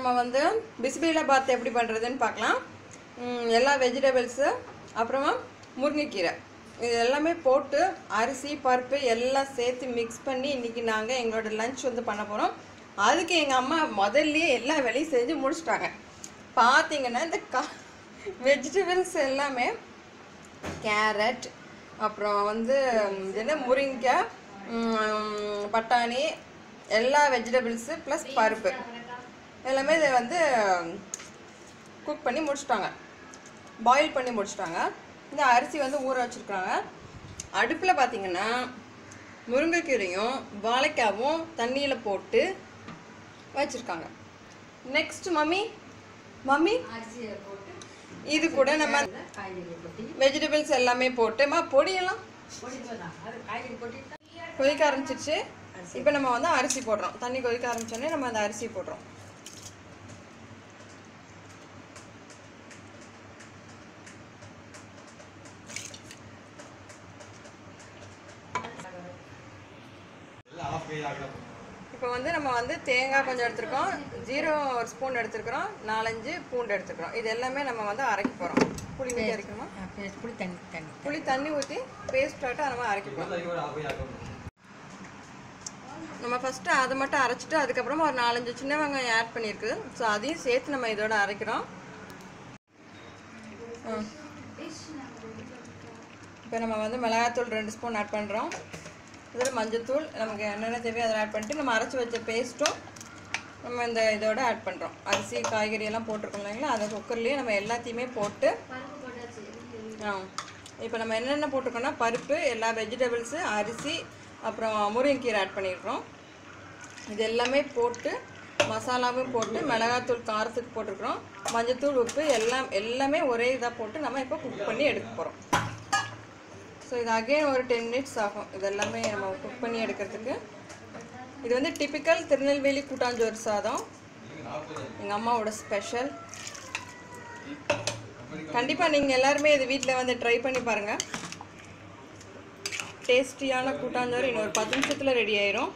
நம்ம வந்து பிஸ்பிலா பாத் எப்படி பண்ணுறதுன்னு பார்க்கலாம் ம், எல்லா வெஜிடபிள்ஸு அப்புறமா முருங்கைக்கீரை இது எல்லாமே போட்டு அரிசி பருப்பு எல்லாம் சேர்த்து மிக்ஸ் பண்ணி இன்றைக்கி நாங்கள் எங்களோட லஞ்ச் வந்து பண்ண போகிறோம் அதுக்கு எங்கள் அம்மா முதல்லயே எல்லா வேலையும் செஞ்சு முடிச்சிட்டாங்க பார்த்தீங்கன்னா இந்த கா வெஜிடபிள்ஸ் எல்லாமே கேரட் அப்புறம் வந்து ம், இது என்ன முருங்கைக்காய் ம், பட்டாணி எல்லா வெஜிடபிள்ஸு ப்ளஸ் பருப்பு எல்லாமே இதை வந்து குக் பண்ணி முடிச்சிட்டாங்க பாயில் பண்ணி முடிச்சிட்டாங்க இந்த அரிசி வந்து ஊற வச்சுருக்காங்க அடுப்பில் பார்த்தீங்கன்னா முருங்கைக்கீரையும் வாழைக்காவும் தண்ணியில் போட்டு வச்சுருக்காங்க நெக்ஸ்ட் மம்மி மம்மி அரிசியை போட்டு இது கூட நம்ம காய்கறி கொட்டி வெஜிடபிள்ஸ் எல்லாமே போட்டுமா பொடியெல்லாம் பொடிப்பு தான் அது காய்கறி கொட்டிட்டு கொதிக்க ஆரம்பிச்சிருச்சு இப்போ நம்ம வந்து அரிசி போடுறோம் தண்ணி கொதிக்க ஆரம்பிச்சோடனே நம்ம அந்த அரிசி போடுறோம் இப்போ வந்து நம்ம வந்து தேங்காய் கொஞ்சம் எடுத்துருக்கோம் ஜீரோ ஒரு ஸ்பூன் எடுத்துருக்குறோம் நாலஞ்சு பூண்டு எடுத்துக்கிறோம் இது எல்லாமே நம்ம வந்து அரைக்க போகிறோம் புளி ஊற்றி அரைக்கணுமா பேஸ்ட் புளி தண்ணி தண்ணி புளி தண்ணி ஊற்றி பேஸ்ட் ஆகிட்டு நம்ம அரைக்க போகிறோம் நம்ம ஃபஸ்ட்டு அதை மட்டும் அரைச்சிட்டு அதுக்கப்புறமா ஒரு நாலஞ்சு சின்ன வெங்காயம் ஆட் பண்ணியிருக்கு ஸோ அதையும் சேர்த்து நம்ம இதோட அரைக்கிறோம் இப்போ நம்ம வந்து மிளகாத்தூள் ரெண்டு ஸ்பூன் ஆட் பண்ணுறோம் இதில் மஞ்சத்தூள் நமக்கு என்னென்ன தேவையோ அதை ஆட் பண்ணிட்டு நம்ம அரைச்சி வச்ச பேஸ்ட்டும் நம்ம இந்த இதோட ஆட் பண்ணுறோம் அரிசி காய்கறி எல்லாம் போட்டிருக்கோம் இல்லைங்களா அதை குக்கர்லேயே நம்ம எல்லாத்தையுமே போட்டு ஆ இப்போ நம்ம என்னென்ன போட்டிருக்கோம்னா பருப்பு எல்லா வெஜிடபிள்ஸு அரிசி அப்புறம் முருங்கைக்கீரை ஆட் பண்ணியிருக்கிறோம் இது எல்லாமே போட்டு மசாலாவும் போட்டு மிளகாத்தூள் காரத்துக்கு போட்டிருக்கிறோம் மஞ்சத்தூள் உப்பு எல்லாம் எல்லாமே ஒரே இதாக போட்டு நம்ம இப்போ குக் பண்ணி எடுக்க போகிறோம் ஸோ இது அகைன் ஒரு டென் மினிட்ஸ் ஆகும் இது எல்லாமே நம்ம குக் பண்ணி எடுக்கிறதுக்கு இது வந்து டிப்பிக்கல் திருநெல்வேலி கூட்டாஞ்சோறு சாதம் எங்கள் அம்மாவோட ஸ்பெஷல் கண்டிப்பாக நீங்கள் எல்லாருமே இது வீட்டில் வந்து ட்ரை பண்ணி பாருங்கள் டேஸ்டியான கூட்டாஞ்சோறு இன்னும் ஒரு பத்து நிமிஷத்தில் ரெடி ஆயிரும்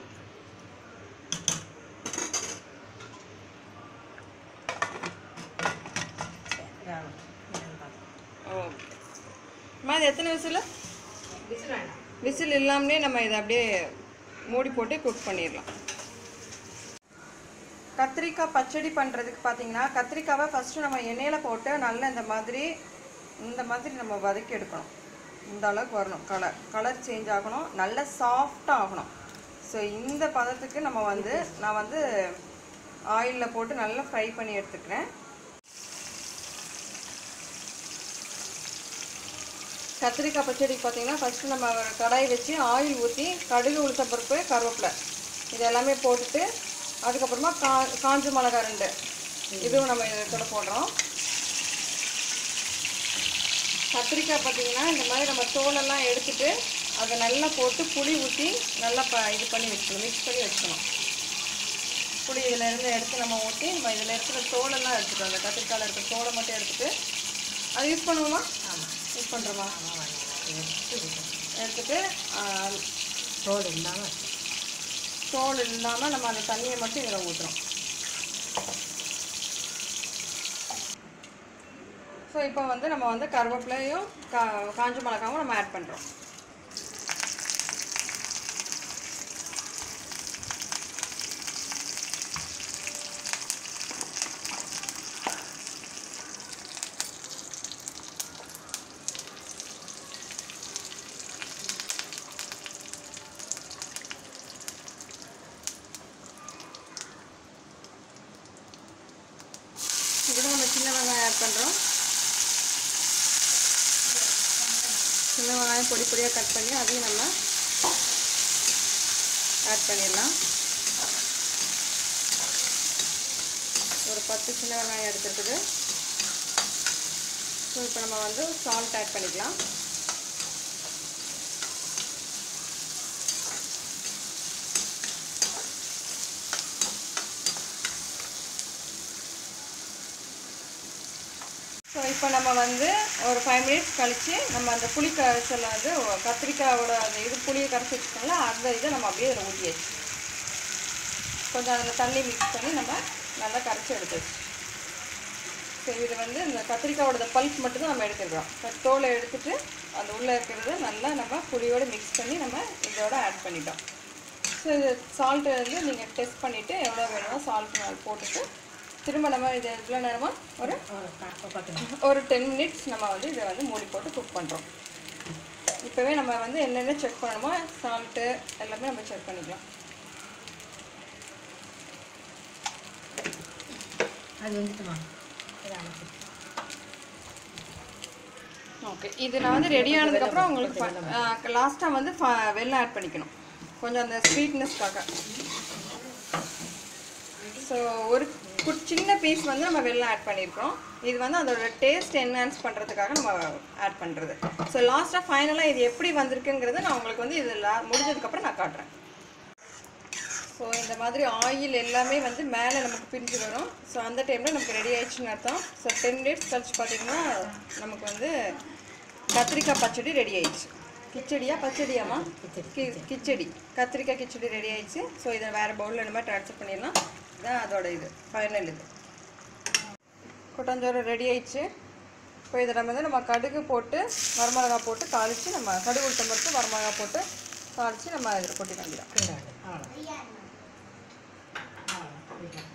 ஓ அம்மா இது எத்தனை விசில் விசில் வேண்டாம் விசில் இல்லாமலே நம்ம இதை அப்படியே மூடி போட்டு குக் பண்ணிடலாம் கத்திரிக்காய் பச்சடி பண்ணுறதுக்கு பார்த்தீங்கன்னா கத்திரிக்காவை ஃபஸ்ட்டு நம்ம எண்ணெயில் போட்டு நல்லா இந்த மாதிரி இந்த மாதிரி நம்ம வதக்கி எடுக்கணும் இந்த அளவுக்கு வரணும் கலர் கலர் சேஞ்ச் ஆகணும் நல்ல சாஃப்டாக ஆகணும் ஸோ இந்த பதத்துக்கு நம்ம வந்து நான் வந்து ஆயிலில் போட்டு நல்லா ஃப்ரை பண்ணி எடுத்துக்கிறேன் கத்திரிக்காய் பச்சடிக்கு பார்த்தீங்கன்னா ஃபஸ்ட்டு நம்ம ஒரு கடாய் வச்சு ஆயில் ஊற்றி கடுகு உளுத்தப்பருப்பு கருவேப்பிலை இது எல்லாமே போட்டுட்டு அதுக்கப்புறமா கா காஞ்ச மிளகா ரெண்டு இதுவும் நம்ம இதோட போடுறோம் கத்திரிக்காய் பார்த்தீங்கன்னா இந்த மாதிரி நம்ம தோலெல்லாம் எடுத்துட்டு அதை நல்லா போட்டு புளி ஊற்றி நல்லா ப இது பண்ணி வச்சுக்கணும் மிக்ஸ் பண்ணி வச்சுக்கணும் புளி இதில் இருந்து எடுத்து நம்ம ஊற்றி நம்ம இதில் இருக்கிற தோலெல்லாம் எடுத்துட்டோம் அந்த கத்திரிக்காயில் இருக்கிற தோலை மட்டும் எடுத்துட்டு அதை யூஸ் பண்ணுவோமா யூஸ் பண்ணுறோமா எடுத்துட்டு ஆ, தோல் இல்லாமல் தோல் இல்லாமல் நம்ம அந்த தண்ணியை மட்டும் இதில் ஊற்றுறோம் ஸோ இப்போ வந்து நம்ம வந்து கருவேப்பிலையும் கா காஞ்ச மிளகாவும் நம்ம ஆட் பண்ணுறோம் இப்போ நம்ம சின்ன வெங்காயம் ஆட் பண்ணுறோம் சின்ன வெங்காயம் பொடி பொடியாக கட் பண்ணி அதையும் நம்ம ஆட் பண்ணிடலாம் ஒரு பத்து சின்ன வெங்காயம் எடுத்துருக்குது ஸோ இப்போ நம்ம வந்து சால்ட் ஆட் பண்ணிக்கலாம் ஸோ இப்போ நம்ம வந்து ஒரு ஃபைவ் மினிட்ஸ் கழித்து நம்ம அந்த புளி கரைசல் வந்து கத்திரிக்காயோட அந்த இது புளியை கரைச்சி வச்சுக்கோங்களா அந்த இதை நம்ம அப்படியே அதில் ஊற்றியாச்சு கொஞ்சம் அதில் தண்ணி மிக்ஸ் பண்ணி நம்ம நல்லா கரைச்சி எடுத்துச்சு ஸோ இது வந்து இந்த கத்திரிக்காயோட பல்ப் மட்டும் தான் நம்ம எடுத்துக்கிறோம் க- தோலை எடுத்துட்டு அந்த உள்ளே இருக்கிறத நல்லா நம்ம புளியோட மிக்ஸ் பண்ணி நம்ம இதோட ஆட் பண்ணிட்டோம் ஸோ இது சால்ட்டு வந்து நீங்கள் டெஸ்ட் பண்ணிவிட்டு எவ்வளோ வேணுமோ சால்ட் போட்டுட்டு திரும்ப நம்ம இது எவ்வளோ நேரமாக ஒரு ஒரு ப- ஒரு பத்து நிமிஷம் ஒரு டென் மினிட்ஸ் நம்ம வந்து இதை வந்து மூடி போட்டு குக் பண்ணுறோம் இப்போவே நம்ம வந்து என்னென்ன செக் பண்ணணுமோ சால்ட்டு எல்லாமே நம்ம செக் பண்ணிக்கலாம் அது வந்துட்டுமா இதை அனுப்பி ஓகே இது நான் வந்து ரெடி ஆனதுக்கப்புறம் உங்களுக்கு லாஸ்ட்டாக வந்து ஃப- வெல்லம் ஆட் பண்ணிக்கணும் கொஞ்சம் அந்த ஸ்வீட்னஸ்க்காக ஸோ ஒரு கு- சின்ன பீஸ் வந்து நம்ம வெல்லம் ஆட் பண்ணியிருக்கோம் இது வந்து அதோட டேஸ்ட் என்ஹான்ஸ் பண்ணுறதுக்காக நம்ம ஆட் பண்ணுறது ஸோ லாஸ்ட்டாக ஃபைனலாக இது எப்படி வந்திருக்குங்கிறத நான் உங்களுக்கு வந்து இது லா முடிஞ்சதுக்கப்புறம் நான் காட்டுறேன் ஸோ இந்த மாதிரி ஆயில் எல்லாமே வந்து மேலே நமக்கு பிரிஞ்சு வரும் ஸோ அந்த டைமில் நமக்கு ரெடி ஆயிடுச்சுன்னு அர்த்தம் ஸோ டென் டேஸ் கழிச்சு பார்த்தீங்கன்னா நமக்கு வந்து கத்திரிக்காய் பச்சடி ரெடி ஆயிடுச்சு கிச்சடியா பச்சடியாமா கி கிச்சடி கத்திரிக்காய் கிச்சடி ரெடி ஆயிடுச்சு ஸோ இதை வேறு பவுலில் நம்ம ட்ரான்ஸ்ஃபர் பண்ணிடலாம் இதான் அதோட இது ஃபைனல் இது கொட்டாஞ்சோறு ரெடி ஆயிடுச்சு இப்போ இதை நம்ம வந்து நம்ம கடுகு போட்டு வரமிளகா போட்டு தாளித்து நம்ம கடுகு உளுத்தம் பருப்பு வரமிளகா போட்டு தாளித்து நம்ம இதில் கொட்டி காமிக்கிறோம் கிண்டாடு அவ்வளோ அவ்வளோ